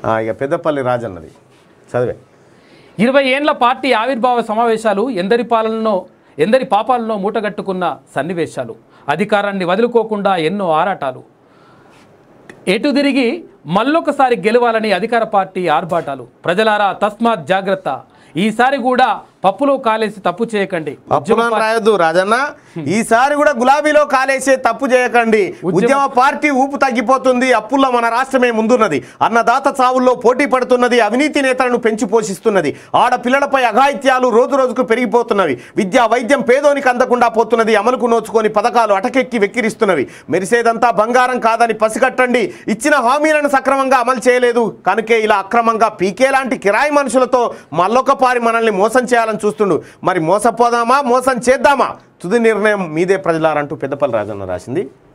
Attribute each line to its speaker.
Speaker 1: ఆ, ఇక పెద్దపల్లి రాజన్నది చదివే
Speaker 2: ఇరవై ఏండ్ల పార్టీ ఆవిర్భావ సమావేశాలు ఎందరి పాలనలో ఎందరి పాపాలను మూటగట్టుకున్న సన్నివేశాలు అధికారాన్ని వదులుకోకుండా ఎన్నో ఆరాటాలు ఎటు తిరిగి మళ్ళొకసారి గెలవాలని అధికార పార్టీ ఆర్భాటాలు ప్రజలారా తస్మాత్ జాగ్రత్త ఈసారి కూడా పప్పులో కాలేసి తప్పు చేయకండి
Speaker 1: అప్పులో రాయొద్దు రాజన్న ఈసారి కూడా గులాబీలో కాలేసే తప్పు చేయకండి ఉద్యమ పార్టీ ఊపు తగ్గిపోతుంది అప్పుల్లో మన రాష్ట్రమే ముందున్నది అన్నదాత చావుల్లో పోటీ పడుతున్నది అవినీతి నేతలను పెంచి పోషిస్తున్నది ఆడపిల్లలపై అఘాయిత్యాలు రోజు రోజుకు పెరిగిపోతున్నవి విద్యా వైద్యం పేదోనికి అందకుండా పోతున్నది అమలుకు నోచుకొని పథకాలు అటకెక్కి వెక్కిరిస్తున్నవి మెరిసేదంతా బంగారం కాదని పసిగట్టండి ఇచ్చిన హామీలను సక్రమంగా అమలు చేయలేదు కనుకే ఇలా అక్రమంగా పీకే లాంటి కిరాయి మనుషులతో మల్లొకపారి మనల్ని మోసం చేయాలని చూస్తుండు మరి మోసపోదామా మోసం చేద్దామా తుది నిర్ణయం మీదే ప్రజలారంటూ పెద్దపల్లి రాజన్న రాసింది